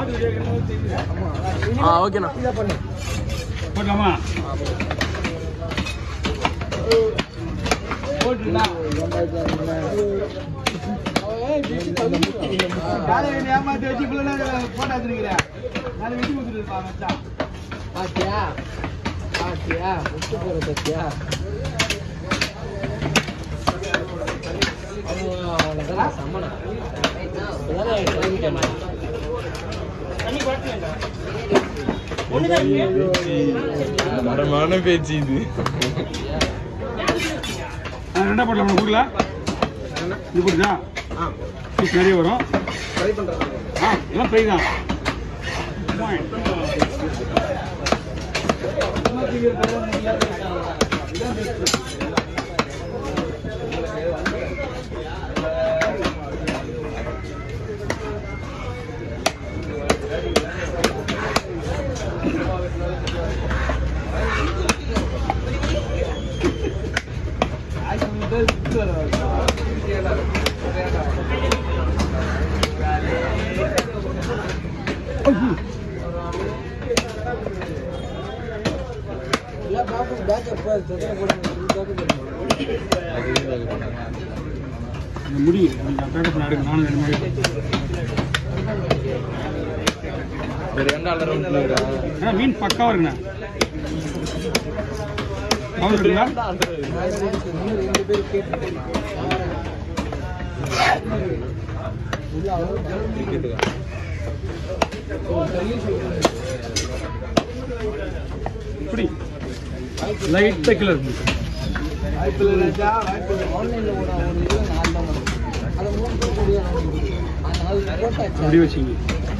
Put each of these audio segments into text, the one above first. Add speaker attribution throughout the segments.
Speaker 1: ஆ ஓகேண்ணா
Speaker 2: போட்டலாமா போட்டுருந்தா காலையில ஏமாத்தி வச்சு பிள்ளை போட்டா வச்சிருக்கிறேன் நான் வெட்டி கொடுத்துருப்பா மச்சான்
Speaker 3: பாத்தியா பாத்தியா விட்டு போற பாத்தியா அவனுக்கு சம்மனா
Speaker 1: தரமான பேச்சு இது
Speaker 2: ஆ, ரெண்டா போடலாம் உனக்கு கொடுக்கல இது கொடுத்தா பீஸ் நிறைய வரும் ஆ எல்லாம் ஃப்ரை தான்
Speaker 3: எல்லாம் பாப்பு பேக் அப்ப சத்தம் போடுங்க
Speaker 2: இந்த முடி கொஞ்சம் பேக்கப் நான் எடுக்க நானும் ரெண்டு மாதிரி
Speaker 1: ஒரு ரெண்டாள் ரவுண்ட்
Speaker 2: ஆ மீன் பக்காவாக இருக்குண்ணா கவர் இருக்குங்களா
Speaker 3: இன்னும் ரெண்டு பேர் கேட்டு இல்ல அவங்க
Speaker 2: இப்படி லைட்டாக கீழே இருக்கு
Speaker 3: ஆன்லைன்ல கூட ஒரு இது நாலு தான் வரும். அதை மூணு பேர் கூடிய நாலு போட்டாச்சு
Speaker 2: அப்படி வச்சிங்க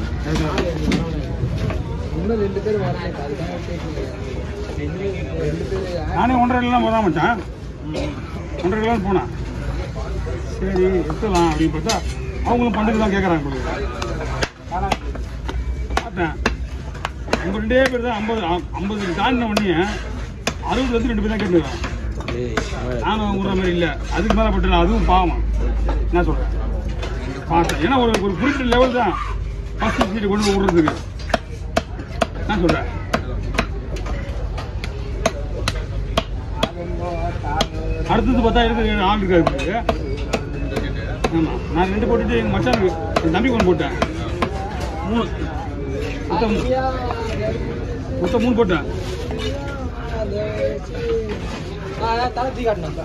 Speaker 3: இன்னும் ரெண்டு பேர் வரல அதுக்காக கேட்கல ரெண்டு பேர்
Speaker 2: நானே ஒன்றரை கிலோ போதான் மச்சான் ஒன்றரை கிலோ போனேன் சரி எடுத்துலாம் அப்படின்னு பார்த்தா அவங்களும் பண்டுக்கு தான் கேட்குறாங்க கொடுக்குறேன் பார்த்தேன் அவங்க ரெண்டே பேர் தான் ஐம்பது ஐம்பது தாண்டின உடனே அறுபது வந்து ரெண்டு பேர் தான் கேட்டுருக்காங்க நானும் விடுற மாதிரி இல்லை அதுக்கு மேலே பட்டு அதுவும் பாவம் என்ன சொல்கிறேன் பார்த்தேன் ஏன்னா ஒரு ஒரு குறிப்பிட்ட லெவல் தான் ஃபஸ்ட் சீட்டை கொண்டு போய் விடுறதுக்கு என்ன சொல்கிறேன் அடுத்தது பார்த்தா இருக்கு ஆள் இருக்காது ஆமாம் நான் ரெண்டு போட்டுட்டு எங்கள் மச்சானுக்கு என் தம்பி ஒன்று போட்டேன் மூணு மொத்தம் மொத்தம் மூணு போட்டேன்
Speaker 3: தளர்த்தி காட்டினா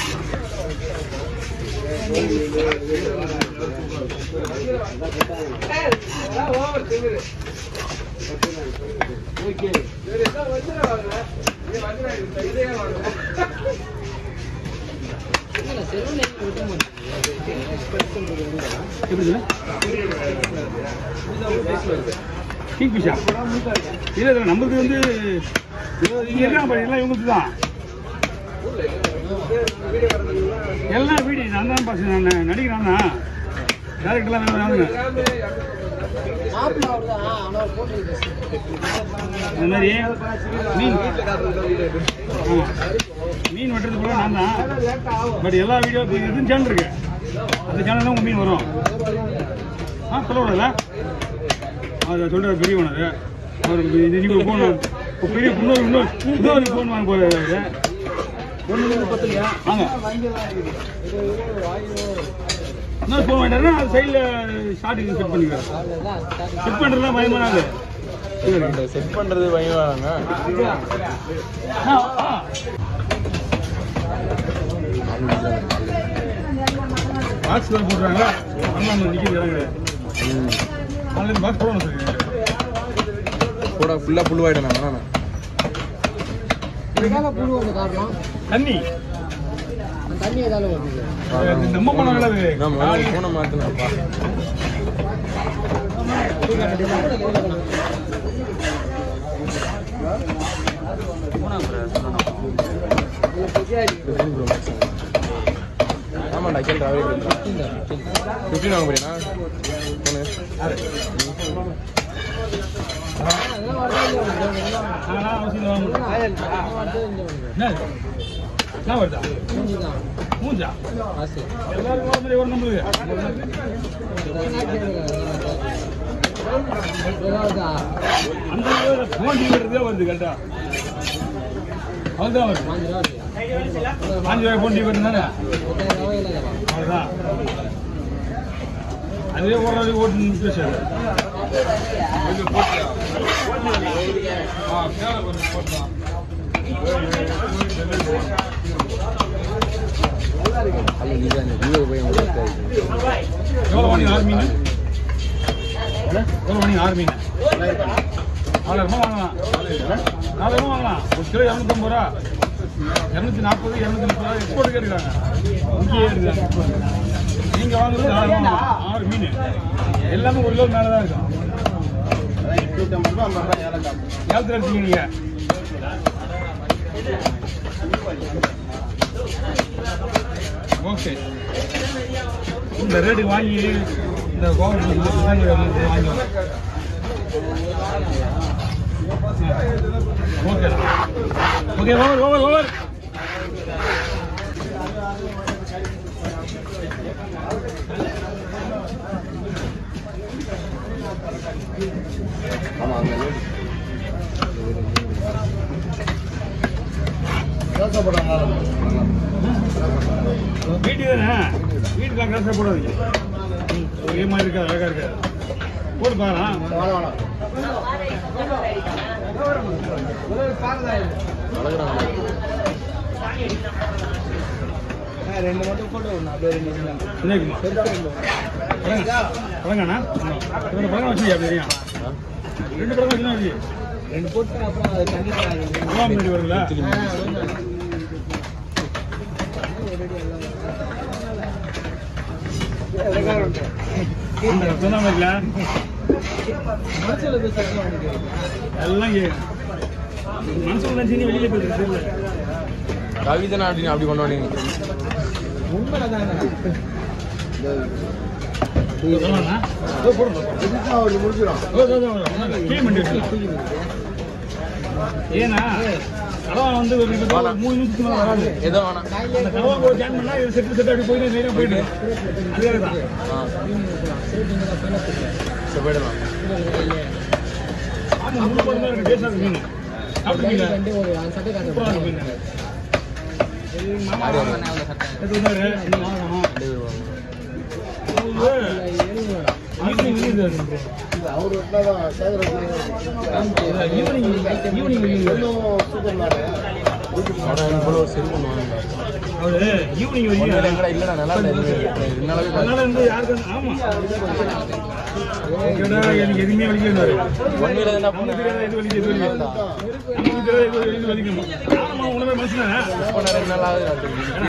Speaker 2: எப்படி சொல்லு கிங் ஃபிஷா இல்லை இல்லை நம்மளுக்கு வந்து இங்கே இருக்காங்க பாரு எல்லாம் இவங்களுக்கு தான் எல்லாம் வீடியோ நான் தான் பாஸ் நான் நடிக்கிறேன் தான் டேரக்டர்லாம் வேணும்
Speaker 3: மாப்பிள்ள அவர்தான் ஆனா அவர் போட்டுருக்கு
Speaker 2: இந்த மாதிரி மீன் ஆமாம் மீன் வெட்டுறது கூட நான் தான் பட் எல்லா வீடியோ இது சேனல் இருக்கு அந்த சேனல் தான் உங்கள் மீன் வரும் ஆ சொல்ல விடல அதை சொல்கிற பெரிய ஓனர் அவருக்கு இது நீங்கள் ஃபோன் இப்போ பெரிய இன்னொரு இன்னொரு இன்னொரு ஃபோன் வாங்க போகிறாரு அவர் ஒன்று பத்துலையா வாங்க இன்னொரு ஃபோன் வாங்கிட்டாருன்னா அது சைடில் ஷார்ட்டுக்கு செட் பண்ணிக்கிறேன்
Speaker 3: அவ்வளவுதான்
Speaker 2: செட் பண்ணுறதுலாம் பயமானாது
Speaker 1: செட் பண்றது பயமாங்க
Speaker 2: ஆ ஆ பாக்ஸ் வேறு போடுறாங்களா அண்ணா நிற்கிறாங்க ஆன்லைன் பாக்ஸ் போடணும் சார்
Speaker 1: கூட ஃபுல்லா புல்லுவாயிட்டேன் நான்
Speaker 3: இதுக்காக புழு ஒன்று காரணம்
Speaker 2: தண்ணி
Speaker 3: அந்த தண்ணி ஏதாவது வருது
Speaker 2: இது நம்ம பண்ணாங்களா அது
Speaker 1: நான் முதல்ல போனை மாத்தினப்பா ஆமாண்டா கேள்றா ஃபிஃப்டின் வாங்க போறீங்களா போனு
Speaker 3: அதெல்லாம் வரவே இல்லை உனக்கு. இதெல்லாம்
Speaker 2: நாங்களாம் அவசியம் வாங்கணும்
Speaker 3: அதெல்லாம் வரவே இல்லை உனக்கு.
Speaker 2: என்ன இது? என்ன வருதா
Speaker 3: மூஞ்சிதான்.
Speaker 2: மூஞ்சா
Speaker 3: காசு.
Speaker 2: எல்லாருக்கும் ஒரு மாதிரி ஒரு நம்மளுக்கு
Speaker 3: இதெல்லாம் கேட்கல. ஏதாவதா
Speaker 2: அந்த போன் டிவிடுறதே வருது கரெக்டா அதுதான் வருது
Speaker 3: பாஞ்சு ரூபா வருது.
Speaker 2: பாஞ்சு ரூபாய் போன் டிவி தானே
Speaker 3: எட்டாயிரம் ரூபாய் இல்லை
Speaker 2: அதுதான் அதுவே ஓடுறது ஓட்டு பேசாது
Speaker 1: அல்ல நீதான் இந்த வீடியோ போய் உங்களுக்கு
Speaker 2: எவ்வளோ வாங்கி ஆறு மீன் எவ்வளோ வாங்கி ஆறு மீன் நாலாயிரமா வாங்கலாம் நாலாயிரமா வாங்கலாம் ஒரு கிலோ இரநூத்தம்பது ரூபா இரநூத்தி நாற்பது இரநூத்தி முப்பது ரூபா எக்ஸ்போர்ட் கேட்டுக்கிறாங்க இங்கேயே எடுக்கிறாங்க நீங்கள் வாங்குறது நாலாயிரமா வாங்கலாம். ஆறு மீன் எல்லாமே ஒரு கிலோ மேலே தான் இருக்கும் ஏலத்தில் எடுத்தீங்க நீங்கள் ஓகே இந்த ரேட்டுக்கு வாங்கி இந்த கோவத்தில் வாங்கி okay okay over over over
Speaker 1: ஆமா அங்க
Speaker 2: வீட்டுக்கு தானே வீட்டுக்கு காசை போடாதீங்க ஒரே மாதிரி இருக்காது அழகா இருக்காது போட்டு பாரு
Speaker 3: ரெண்டு மட்டும் போட்டு விடணும் அப்படியே ரெண்டு நிமிஷம்.
Speaker 2: இன்னைக்குமா பழங்கண்ணா ரெண்டு பழங்க வச்சுக்கா தெரியும் ரெண்டு பழங்க வச்சுனா வச்சு
Speaker 3: ரெண்டு போட்டு அப்புறம் அது தண்ணி
Speaker 2: மூவாம் தேதி வருங்களா இந்த சொன்ன மாதிரில
Speaker 3: மனசுல இருந்து சத்தம் வந்துட்டு
Speaker 2: எல்லாம் கேட்கும் மனசுல நினைச்சு நீ வெளியில போயிருக்கு தெரியல
Speaker 1: கவிதை நாட்டின் அப்படி கொண்டாடுங்க
Speaker 3: உண்மைதானே
Speaker 2: சொல்லலாம்ண்ணா? இதோ போடுங்க. இதோ, இதோ, இதோ, ஒண்ணும் இல்ல. clean பண்ணி வச்சிருக்கேன். ஏன்னா கடவா வந்து ஒரு இப்போ ஒரு மூணு நிமிஷத்துக்கு மேல வராது
Speaker 1: ஏதோ வேணாம்
Speaker 2: அந்த கடவா போய் ஜாயின் பண்ணா இது செட்டு செட்டு அப்படி போயிட்டு நேரம் போயிட்டு அதே தான்
Speaker 1: ஆ சரி போயிடலாம்
Speaker 2: ஆமா மூணு போட தான் இருக்கு டேஸ்டாக மீன் சாப்பிட்டுருக்கீங்களா
Speaker 3: ரெண்டு ஒரு அந்த சட்டை காட்டு
Speaker 2: சூப்பராக இருக்கு மீன் இது மாமா
Speaker 1: யாரு வந்தாங்க?
Speaker 2: எடுத்து வந்தாரு இன்னும் வாங்கணும்
Speaker 1: அப்படியே வருவாங்க
Speaker 2: ஈவினிங் ஈவினிங் ஈவினிங்
Speaker 1: அவரை எனக்கு போல ஒரு செல் பண்ணுவாங்க
Speaker 2: அவரு ஈவினிங்
Speaker 1: ஒன்றும்
Speaker 2: வரைக்கும்
Speaker 1: இல்லைங்கடா இல்லைடா நல்லா இல்லை என்னாலவே
Speaker 2: அதனால வந்து யாருக்கு ஆமா கேட்டா எனக்கு எதுவுமே வலிக்கிறாரு
Speaker 1: ஒன்றும் இல்லை என்ன
Speaker 2: நமக்கு தெரியாத எது வலிக்கு எது வலிக்கும் நமக்கு தெரியாத எது வலிக்கு வலிக்கும் ஆமா உணவே மனுஷனா
Speaker 1: பண்ண ரெண்டு நாள் ஆகுது